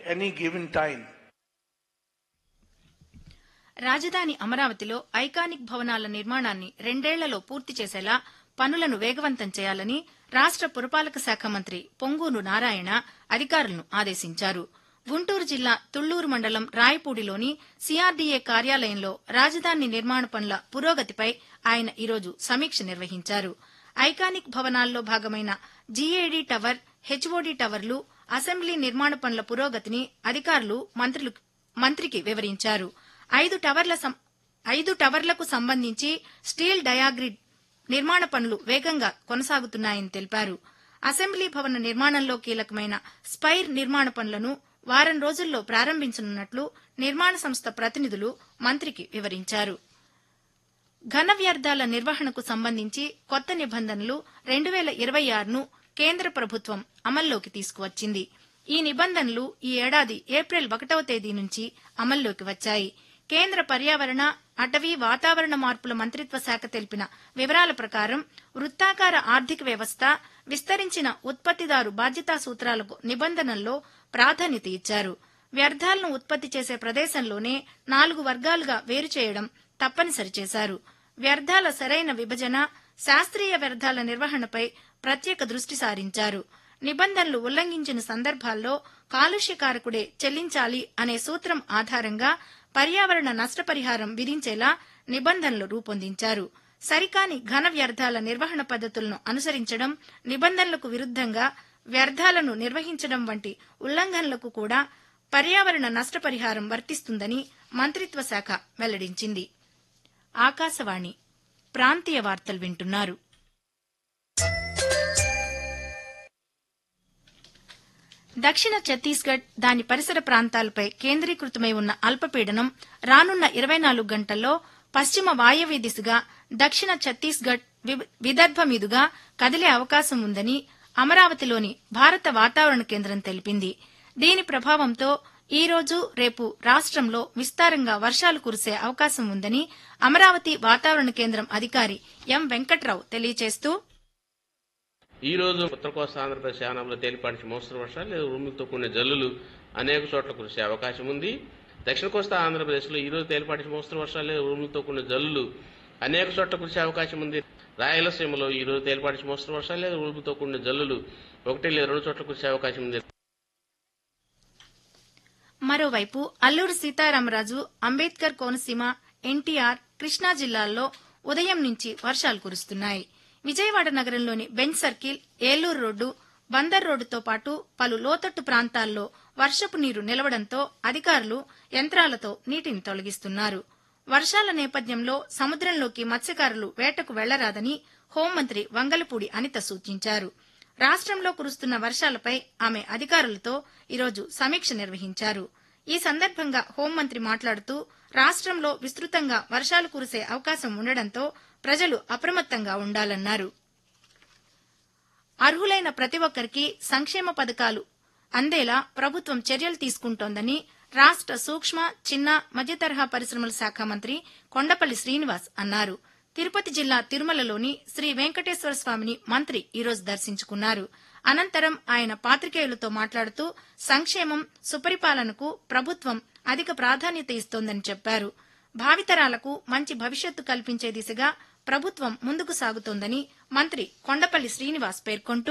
any given time. రాజధాని అమరావతిలో iconic భవనాల నిర్మాణాన్ని రెండేళ్లలో పూర్తి చేసేలా పనులను వేగవంతం చేయాలని రాష్ట పురపాలక శాఖ మంత్రి పొంగూరు నారాయణ అధికారులను ఆదేశించారు గుంటూరు జిల్లా తుళ్లూరు మండలం రాయపూడిలోని సిఆర్డీఏ కార్యాలయంలో రాజధాని నిర్మాణ పనుల పురోగతిపై ఆయన ఈరోజు సమీక్ష నిర్వహించారు ఐకానిక్ భవనాల్లో భాగమైన జీఏడీ టవర్ హెచ్ఓడీ టవర్లు అసెంబ్లీ నిర్మాణ పనుల పురోగతిని అధికారులు మంత్రులు మంత్రికి వివరించారు ఐదు టవర్ల సం- ఐదు టవర్లకు సంబంధించి స్టీల్ డయాగ్రిడ్ నిర్మాణ పనులు వేగంగా కొనసాగుతున్నాయని తెలిపారు అసెంబ్లీ భవన నిర్మాణంలో కీలకమైన స్పైర్ నిర్మాణ పనులను వారం రోజుల్లో ప్రారంభించనున్నట్లు నిర్మాణ సంస్థ ప్రతినిధులు మంత్రికి వివరించారు ఘన వ్యర్థాల నిర్వహణకు సంబంధించి కొత్త నిబంధనలు రెండు వేల ఇరవై ఆరును కేంద్ర ప్రభుత్వం అమల్లోకి తీసుకువచ్చింది ఈ నిబంధనలు ఈ ఏడాది ఏప్రిల్ ఒకటవ తేదీ నుంచి అమల్లోకి వచ్చాయి కేంద్ర పర్యావరణ అటవీ వాతావరణ మార్పుల మంత్రిత్వ శాఖ తెలిపిన వివరాల ప్రకారం వృత్తాకార ఆర్థిక వ్యవస్థ విస్తరించిన ఉత్పత్తిదారు బాధ్యతా సూత్రాలకు నిబంధనల్లో ప్రాధాన్యత ఇచ్చారు వ్యర్థాలను ఉత్పత్తి చేసే ప్రదేశంలోనే నాలుగు వర్గాలుగా వేరు చేయడం తప్పనిసరి చేశారు వ్యర్థాల సరైన విభజన శాస్త్రీయ వ్యర్థాల నిర్వహణపై ప్రత్యేక దృష్టి సారించారు నిబంధనలు ఉల్లంఘించిన సందర్భాల్లో కాలుష్యకారకుడే చెల్లించాలి అనే సూత్రం ఆధారంగా పర్యావరణ నష్టపరిహారం విధించేలా నిబంధనలు రూపొందించారు సరికాని ఘన వ్యర్థాల నిర్వహణ పద్ధతులను అనుసరించడం నిబంధనలకు విరుద్ధంగా వ్యర్థాలను నిర్వహించడం వంటి ఉల్లంఘనలకు కూడా పర్యావరణ నష్టపరిహారం వర్తిస్తుందని మంత్రిత్వ శాఖ వెల్లడించింది ఆకాశవాణి ప్రాంతీయ వార్తలు వింటున్నారు దక్షిణ ఛత్తీస్గఢ్ దాని పరిసర ప్రాంతాలపై కేంద్రీకృతమై ఉన్న అల్పపీడనం రానున్న ఇరవై నాలుగు గంటల్లో పశ్చిమ వాయవ్య దిశగా దక్షిణ ఛత్తీస్గఢ్ వి- విదర్భ మీదుగా కదిలే అవకాశం ఉందని అమరావతిలోని భారత వాతావరణ కేంద్రం తెలిపింది దీని ప్రభావంతో ఈ రోజు రేపు రాష్ట్రంలో విస్తారంగా వర్షాలు కురిసే అవకాశం ఉందని అమరావతి వాతావరణ కేంద్రం అధికారి ఎం వెంకట్రావు తెలియజేస్తూ ఈ రోజు ఉత్తర కోస్తా ఆంధ్రప్రదేశ్ యానంలో తేలిపాటి మోస్తరు వర్షాలు లేదా ఉరుములతో కూడిన జల్లులు అనేక చోట్ల కురిసే అవకాశం ఉంది దక్షిణ కోస్తా ఆంధ్రప్రదేశ్లో ఈ రోజు తేలిపాటి మోస్తరు వర్షాలు లేదా ఉరుములతో కూడిన జల్లులు అనేక చోట్ల కురిసే అవకాశం ఉంది రాయలసీమలో ఈ రోజు తేలిపాటి మోస్తరు వర్షాలు లేదా ఉరుములతో కూడిన జల్లులు ఒకటి లేదా రెండు చోట్ల కురిసే అవకాశం ఉంది మరోవైపు అల్లూరు సీతారామరాజు అంబేద్కర్ కోనసీమ ఎన్టీఆర్ కృష్ణా జిల్లాల్లో ఉదయం నుంచి వర్షాలు కురుస్తున్నాయి విజయవాడ నగరంలోని bench circle Eluru road Bandar రోడ్డుతో పాటు పలు లోతట్టు ప్రాంతాల్లో వర్షపు నీరు నిలవడంతో అధికారులు యంత్రాలతో నీటిని తొలగిస్తున్నారు వర్షాల నేపథ్యంలో సముద్రంలోకి మత్స్యకారులు వేటకు వెళ్లరాదని హోంమంత్రి వంగలపూడి అనిత సూచించారు రాష్ట్రంలో కురుస్తున్న వర్షాలపై ఆమె అధికారులతో ఈరోజు సమీక్ష నిర్వహించారు ఈ సందర్భంగా హోంమంత్రి మాట్లాడుతూ రాష్ట్రంలో విస్తృతంగా వర్షాలు కురిసే అవకాశం ఉండడంతో ప్రజలు అప్రమత్తంగా ఉండాలన్నారు అర్హులైన ప్రతి ఒక్కరికి సంక్షేమ పథకాలు అందేలా ప్రభుత్వం చర్యలు తీసుకుంటోందని రాష్ట సూక్ష్మ చిన్న మధ్యతరహా పరిశ్రమల శాఖ మంత్రి కొండపల్లి శ్రీనివాస్ అన్నారు తిరుపతి జిల్లా తిరుమలలోని శ్రీ వెంకటేశ్వర స్వామిని మంత్రి ఈరోజు దర్శించుకున్నారు అనంతరం ఆయన పాత్రికేయులతో మాట్లాడుతూ సంక్షేమం సుపరిపాలనకు ప్రభుత్వం అధిక ప్రాధాన్యత ఇస్తోందని చెప్పారు భావితరాలకు మంచి భవిష్యత్తు కల్పించే దిశగా ప్రభుత్వం ముందుకు సాగుతోందని మంత్రి కొండపల్లి శ్రీనివాస్ పేర్కొంటూ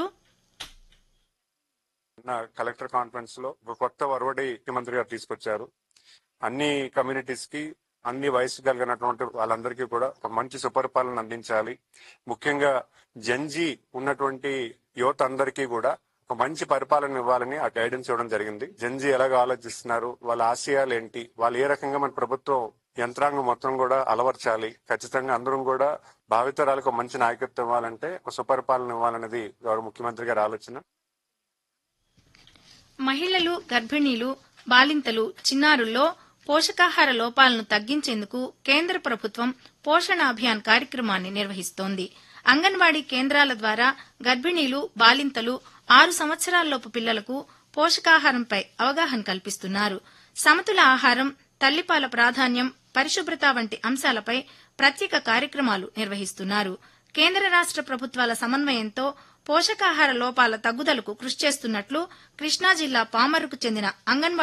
నిన్న కలెక్టర్ కాన్ఫరెన్స్ లో ఒక కొత్త ఒరవడి ముఖ్యమంత్రి గారు తీసుకొచ్చారు అన్ని కమ్యూనిటీస్ కి అన్ని వయసు కలిగినటువంటి వాళ్ళందరికీ కూడా ఒక మంచి సుపరిపాలన అందించాలి ముఖ్యంగా జంజీ ఉన్నటువంటి యువత అందరికీ కూడా ఒక మంచి పరిపాలన ఇవ్వాలని ఆ గైడెన్స్ ఇవ్వడం జరిగింది జంజీ ఎలాగ ఆలోచిస్తున్నారు వాళ్ళ ఆశయాలు ఏంటి వాళ్ళు ఏ రకంగా మన ప్రభుత్వం యంత్రాంగం మొత్తం కూడా అలవర్చాలి ఖచ్చితంగా అందరం కూడా భావితరాలకు ఒక మంచి నాయకత్వం ఇవ్వాలంటే ఒక సుపరిపాలన ఇవ్వాలనేది గౌరవ ముఖ్యమంత్రి గారి ఆలోచన మహిళలు గర్భిణీలు బాలింతలు చిన్నారుల్లో పోషకాహార లోపాలను తగ్గించేందుకు కేంద్ర ప్రభుత్వం పోషణ అభియాన్ కార్యక్రమాన్ని నిర్వహిస్తోంది అంగన్వాడీ కేంద్రాల ద్వారా గర్భిణీలు బాలింతలు ఆరు సంవత్సరాల్లోపు పిల్లలకు పోషకాహారంపై అవగాహన కల్పిస్తున్నారు సమతుల ఆహారం తల్లిపాల ప్రాధాన్యం పరిశుభ్రత వంటి అంశాలపై ప్రత్యేక కార్యక్రమాలు నిర్వహిస్తున్నారు కేంద్ర రాష్ట ప్రభుత్వాల సమన్వయంతో పోషకాహార లోపాల తగ్గుదలకు కృషి చేస్తున్నట్లు కృష్ణా జిల్లా పామరుకు చెందిన అంగన్వాడీ